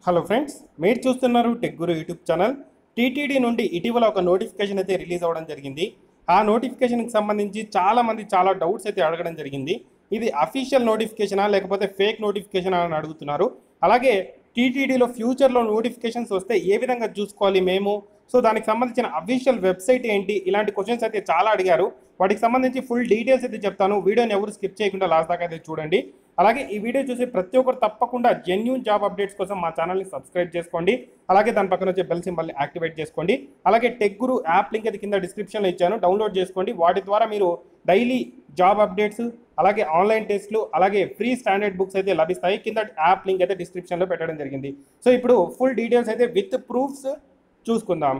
hello friends మీరు చూస్తున్నారు Tech Guru YouTube channel TTD నుండి ఇటీవల ఒక నోటిఫికేషన్ అయితే రిలీజ్ అవ్వడం జరిగింది ఆ నోటిఫికేషన్కి సంబంధించి చాలా మంది చాలా డౌట్స్ అయితే అడగడం జరిగింది ఇది అఫీషియల్ నోటిఫికేషనా లేకపోతే ఫేక్ నోటిఫికేషన్ అని అడుగుతున్నారు అలాగే టీటీడీలో ఫ్యూచర్లో నోటిఫికేషన్స్ వస్తే ఏ విధంగా చూసుకోవాలి మేము సో దానికి సంబంధించిన అఫీషియల్ వెబ్సైట్ ఏంటి ఇలాంటి క్వశ్చన్స్ అయితే చాలా అడిగారు వాటికి సంబంధించి ఫుల్ డీటెయిల్స్ అయితే చెప్తాను వీడియోని ఎవరు స్కిప్ చేయకుండా లాస్ట్ దాకా అయితే చూడండి అలాగే ఈ వీడియో చూసి ప్రతి ఒక్కరు తప్పకుండా జెన్యున్ జాబ్ అప్డేట్స్ కోసం మా ఛానల్ని సబ్స్క్రైబ్ చేసుకోండి అలాగే దాని పక్కన వచ్చే బెల్ సింబల్ని యాక్టివేట్ చేసుకోండి అలాగే టెక్ గురు యాప్ లింక్ అయితే కింద డిస్క్రిప్షన్లో ఇచ్చాను డౌన్లోడ్ చేసుకోండి వాటి ద్వారా మీరు డైలీ జాబ్ అప్డేట్స్ అలాగే ఆన్లైన్ టెస్ట్లు అలాగే ఫ్రీ స్టాండర్డ్ బుక్స్ అయితే లభిస్తాయి కింద యాప్ లింక్ అయితే డిస్క్రిప్షన్లో పెట్టడం జరిగింది సో ఇప్పుడు ఫుల్ డీటెయిల్స్ అయితే విత్ ప్రూఫ్స్ చూసుకుందాం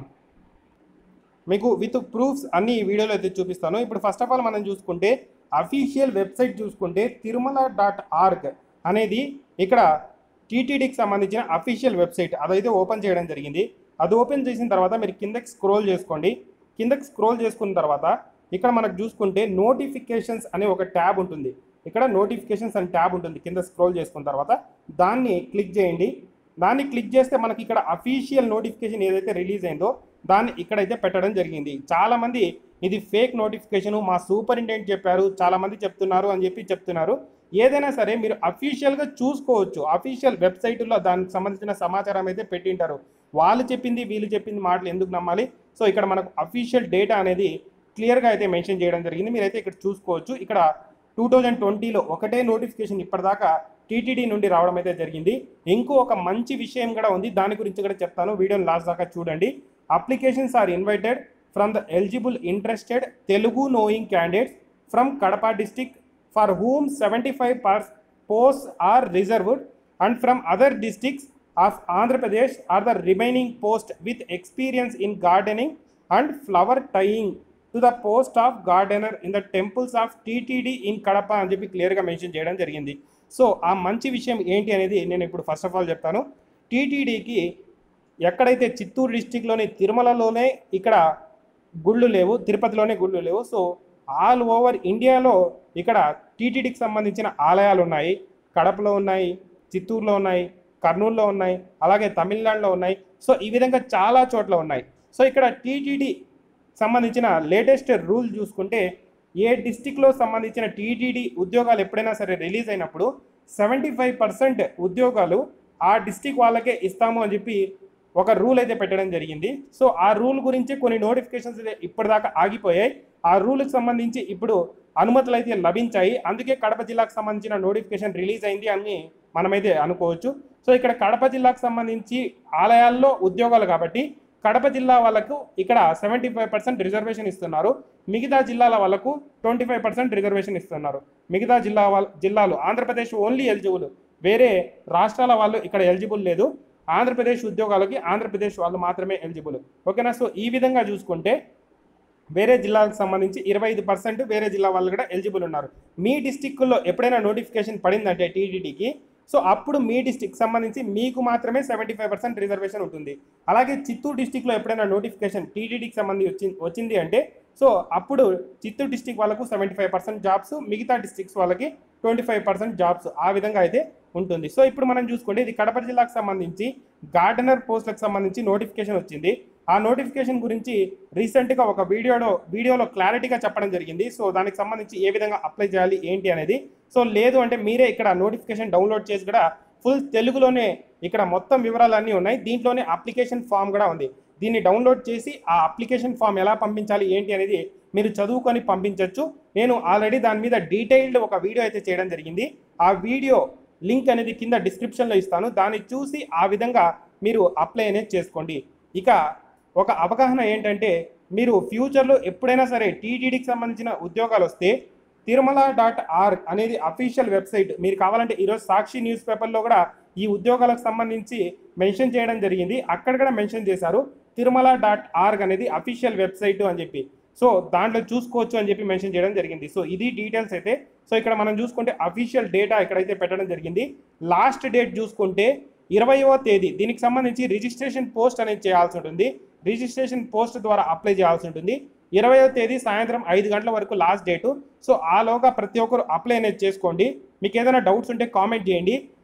మీకు విత్ ప్రూఫ్స్ అన్ని ఈ వీడియోలో అయితే చూపిస్తాను ఇప్పుడు ఫస్ట్ ఆఫ్ ఆల్ మనం చూసుకుంటే అఫీషియల్ వెబ్సైట్ చూసుకుంటే తిరుమల డాట్ ఆర్గ్ అనేది ఇక్కడ టీటీడీకి సంబంధించిన అఫీషియల్ వెబ్సైట్ అదైతే ఓపెన్ చేయడం జరిగింది అది ఓపెన్ చేసిన తర్వాత మీరు కిందకి స్క్రోల్ చేసుకోండి కిందకి స్క్రోల్ చేసుకున్న తర్వాత ఇక్కడ మనకు చూసుకుంటే నోటిఫికేషన్స్ అనే ఒక ట్యాబ్ ఉంటుంది ఇక్కడ నోటిఫికేషన్స్ అనే ట్యాబ్ ఉంటుంది కింద స్క్రోల్ చేసుకున్న తర్వాత దాన్ని క్లిక్ చేయండి దాన్ని క్లిక్ చేస్తే మనకి ఇక్కడ అఫీషియల్ నోటిఫికేషన్ ఏదైతే రిలీజ్ అయిందో దాన్ని ఇక్కడైతే పెట్టడం జరిగింది చాలా మంది ఇది ఫేక్ నోటిఫికేషన్ మా సూపరింటెండెంట్ చెప్పారు చాలా మంది చెప్తున్నారు అని చెప్పి చెప్తున్నారు ఏదైనా సరే మీరు అఫీషియల్గా చూసుకోవచ్చు అఫీషియల్ వెబ్సైట్లో దానికి సంబంధించిన సమాచారం అయితే పెట్టింటారు వాళ్ళు చెప్పింది వీళ్ళు చెప్పింది మాటలు ఎందుకు నమ్మాలి సో ఇక్కడ మనకు అఫీషియల్ డేటా అనేది క్లియర్గా అయితే మెన్షన్ చేయడం జరిగింది మీరైతే ఇక్కడ చూసుకోవచ్చు ఇక్కడ టూ థౌజండ్ ట్వంటీలో ఒకటే నోటిఫికేషన్ ఇప్పటిదాకా టీటీడీ నుండి రావడం అయితే జరిగింది ఇంకో ఒక మంచి విషయం కూడా ఉంది దాని గురించి కూడా చెప్తాను వీడియోని లాస్ట్ దాకా చూడండి applications are invited from the eligible interested Telugu knowing candidates from Kadapa district for whom seventy five percent post are reserved and from other districts of Andhra Pradesh are the remaining post with experience in gardening and flower tying to the post of gardener in the temples of TTD in Kadapa అని చెప్పి క్లియర్గా mention చేయడం జరిగింది so ఆ మంచి విషయం ఏంటి అనేది నేను ఇప్పుడు ఫస్ట్ ఆఫ్ ఆల్ చెప్తాను టీటీడీకి ఎక్కడైతే చిత్తూరు డిస్టిక్లోని తిరుమలలోనే ఇక్కడ గుళ్ళు లేవు తిరుపతిలోనే గుళ్ళు లేవు సో ఆల్ ఓవర్ ఇండియాలో ఇక్కడ టీటీడీకి సంబంధించిన ఆలయాలు ఉన్నాయి కడపలో ఉన్నాయి చిత్తూరులో ఉన్నాయి కర్నూలులో ఉన్నాయి అలాగే తమిళనాడులో ఉన్నాయి సో ఈ విధంగా చాలా చోట్ల ఉన్నాయి సో ఇక్కడ టీటీడీ సంబంధించిన లేటెస్ట్ రూల్ చూసుకుంటే ఏ డిస్టిక్లో సంబంధించిన టీటీడీ ఉద్యోగాలు ఎప్పుడైనా సరే రిలీజ్ అయినప్పుడు సెవెంటీ ఫైవ్ పర్సెంట్ ఉద్యోగాలు ఆ డిస్టిక్ వాళ్ళకే ఇస్తాము అని చెప్పి ఒక రూల్ అయితే పెట్టడం జరిగింది సో ఆ రూల్ గురించి కొన్ని నోటిఫికేషన్స్ అయితే ఇప్పటిదాకా ఆగిపోయాయి ఆ రూల్కి సంబంధించి ఇప్పుడు అనుమతులు అయితే లభించాయి అందుకే కడప జిల్లాకు సంబంధించిన నోటిఫికేషన్ రిలీజ్ అయింది అని మనమైతే అనుకోవచ్చు సో ఇక్కడ కడప జిల్లాకు సంబంధించి ఆలయాల్లో ఉద్యోగాలు కాబట్టి కడప జిల్లా వాళ్ళకు ఇక్కడ సెవెంటీ ఫైవ్ పర్సెంట్ రిజర్వేషన్ ఇస్తున్నారు మిగతా జిల్లాల వాళ్ళకు ట్వంటీ ఫైవ్ పర్సెంట్ రిజర్వేషన్ ఇస్తున్నారు మిగతా జిల్లా వాళ్ళ జిల్లాలు ఆంధ్రప్రదేశ్ ఓన్లీ ఎలిజిబుల్ వేరే రాష్ట్రాల వాళ్ళు ఇక్కడ ఎలిజిబుల్ లేదు ఆంధ్రప్రదేశ్ ఉద్యోగాలకి ఆంధ్రప్రదేశ్ వాళ్ళు మాత్రమే ఎలిజిబుల్ ఓకేనా సో ఈ విధంగా చూసుకుంటే వేరే జిల్లాలకు సంబంధించి ఇరవై ఐదు పర్సెంట్ వేరే జిల్లా వాళ్ళు కూడా ఎలిజిబుల్ ఉన్నారు మీ డిస్టిక్లో ఎప్పుడైనా నోటిఫికేషన్ పడిందంటే టీటీడీకి సో అప్పుడు మీ డిస్టిక్ సంబంధించి మీకు మాత్రమే సెవెంటీ ఫైవ్ పర్సెంట్ రిజర్వేషన్ ఉంటుంది అలాగే చిత్తూరు డిస్టిక్లో ఎప్పుడైనా నోటిఫికేషన్ టీటీడీకి సంబంధించి వచ్చి వచ్చింది అంటే సో అప్పుడు చిత్తూరు డిస్టిక్ వాళ్ళకు సెవెంటీ ఫైవ్ పర్సెంట్ జాబ్స్ మిగతా డిస్టిక్స్ వాళ్ళకి ట్వంటీ ఫైవ్ పర్సెంట్ జాబ్స్ ఆ విధంగా అయితే ఉంటుంది సో ఇప్పుడు మనం చూసుకోండి ఇది కడప జిల్లాకు సంబంధించి గార్డెనర్ పోస్టులకు సంబంధించి నోటిఫికేషన్ వచ్చింది ఆ నోటిఫికేషన్ గురించి రీసెంట్గా ఒక వీడియోలో వీడియోలో క్లారిటీగా చెప్పడం జరిగింది సో దానికి సంబంధించి ఏ విధంగా అప్లై చేయాలి ఏంటి అనేది సో లేదు అంటే మీరే ఇక్కడ నోటిఫికేషన్ డౌన్లోడ్ చేసి కూడా ఫుల్ తెలుగులోనే ఇక్కడ మొత్తం వివరాలన్నీ ఉన్నాయి దీంట్లోనే అప్లికేషన్ ఫామ్ కూడా ఉంది దీన్ని డౌన్లోడ్ చేసి ఆ అప్లికేషన్ ఫామ్ ఎలా పంపించాలి ఏంటి అనేది మీరు చదువుకొని పంపించవచ్చు నేను ఆల్రెడీ దాని మీద డీటెయిల్డ్ ఒక వీడియో అయితే చేయడం జరిగింది ఆ వీడియో లింక్ అనేది కింద డిస్క్రిప్షన్లో ఇస్తాను దాన్ని చూసి ఆ విధంగా మీరు అప్లై అనేది చేసుకోండి ఇక ఒక అవగాహన ఏంటంటే మీరు ఫ్యూచర్లో ఎప్పుడైనా సరే టీటీడీకి సంబంధించిన ఉద్యోగాలు వస్తే తిరుమల డాట్ ఆర్ అనేది అఫీషియల్ వెబ్సైట్ మీరు కావాలంటే ఈరోజు సాక్షి న్యూస్ పేపర్లో కూడా ఈ ఉద్యోగాలకు సంబంధించి మెన్షన్ చేయడం జరిగింది అక్కడ కూడా మెన్షన్ చేశారు తిరుమల డాట్ ఆర్గ్ అనేది అఫీషియల్ వెబ్సైట్ అని చెప్పి సో దాంట్లో చూసుకోవచ్చు అని చెప్పి మెన్షన్ చేయడం జరిగింది సో ఇది డీటెయిల్స్ అయితే సో ఇక్కడ మనం చూసుకుంటే అఫీషియల్ డేటా ఇక్కడైతే పెట్టడం జరిగింది లాస్ట్ డేట్ చూసుకుంటే ఇరవయవ తేదీ దీనికి సంబంధించి రిజిస్ట్రేషన్ పోస్ట్ అనేది చేయాల్సి ఉంటుంది రిజిస్ట్రేషన్ పోస్ట్ ద్వారా అప్లై చేయాల్సి ఉంటుంది ఇరవయో తేదీ సాయంత్రం ఐదు గంటల వరకు లాస్ట్ డేటు సో ఆలోగా ప్రతి ఒక్కరు అప్లై అనేది చేసుకోండి మీకు ఏదైనా డౌట్స్ ఉంటే కామెంట్ చేయండి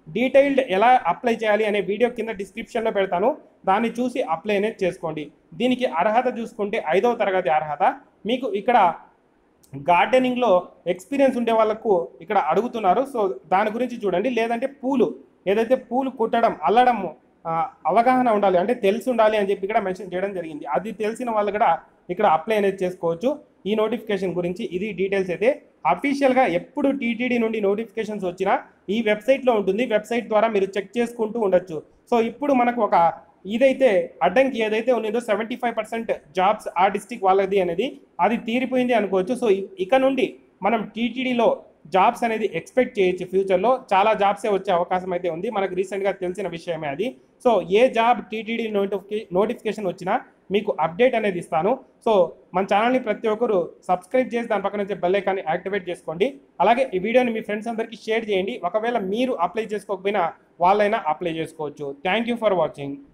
డీటెయిల్డ్ ఎలా అప్లై చేయాలి అనే వీడియో కింద డిస్క్రిప్షన్లో పెడతాను దాన్ని చూసి అప్లై అనేది చేసుకోండి దీనికి అర్హత చూసుకుంటే ఐదవ తరగతి అర్హత మీకు ఇక్కడ గార్డెనింగ్లో ఎక్స్పీరియన్స్ ఉండే వాళ్ళకు ఇక్కడ అడుగుతున్నారు సో దాని గురించి చూడండి లేదంటే పూలు ఏదైతే పూలు కుట్టడం అల్లడం ఆ, అవగాహన ఉండాలి అంటే తెలిసి ఉండాలి అని చెప్పి ఇక్కడ మెన్షన్ చేయడం జరిగింది అది తెలిసిన వాళ్ళు కూడా ఇక్కడ అప్లై అనేది చేసుకోవచ్చు ఈ నోటిఫికేషన్ గురించి ఇది డీటెయిల్స్ అయితే అఫీషియల్గా ఎప్పుడు టీటీడీ నుండి నోటిఫికేషన్స్ వచ్చినా ఈ వెబ్సైట్లో ఉంటుంది వెబ్సైట్ ద్వారా మీరు చెక్ చేసుకుంటూ ఉండొచ్చు సో ఇప్పుడు మనకు ఒక ఇదైతే అడ్డంకి ఏదైతే ఉన్నదో సెవెంటీ ఫైవ్ పర్సెంట్ జాబ్స్ ఆ డిస్టిక్ వాళ్ళది అనేది అది తీరిపోయింది అనుకోవచ్చు సో ఇ- ఇక నుండి మనం టీటీడీలో జాబ్స్ అనేది ఎక్స్పెక్ట్ చేయొచ్చు ఫ్యూచర్లో చాలా జాబ్సే వచ్చే అవకాశం అయితే ఉంది మనకు రీసెంట్గా తెలిసిన విషయమే అది సో ఏ జాబ్ టీటీడీ నోటిఫికే నోటిఫికేషన్ వచ్చినా మీకు అప్డేట్ అనేది ఇస్తాను సో మన ఛానల్ని ప్రతి ఒక్కరు సబ్స్క్రైబ్ చేసి దాని పక్కన వచ్చే బెల్ ఐకాన్ని యాక్టివేట్ చేసుకోండి అలాగే ఈ వీడియోని మీ ఫ్రెండ్స్ అందరికీ షేర్ చేయండి ఒకవేళ మీరు అప్లై చేసుకోకపోయినా వాళ్ళైనా అప్లై చేసుకోవచ్చు థ్యాంక్ యూ ఫర్ వాచింగ్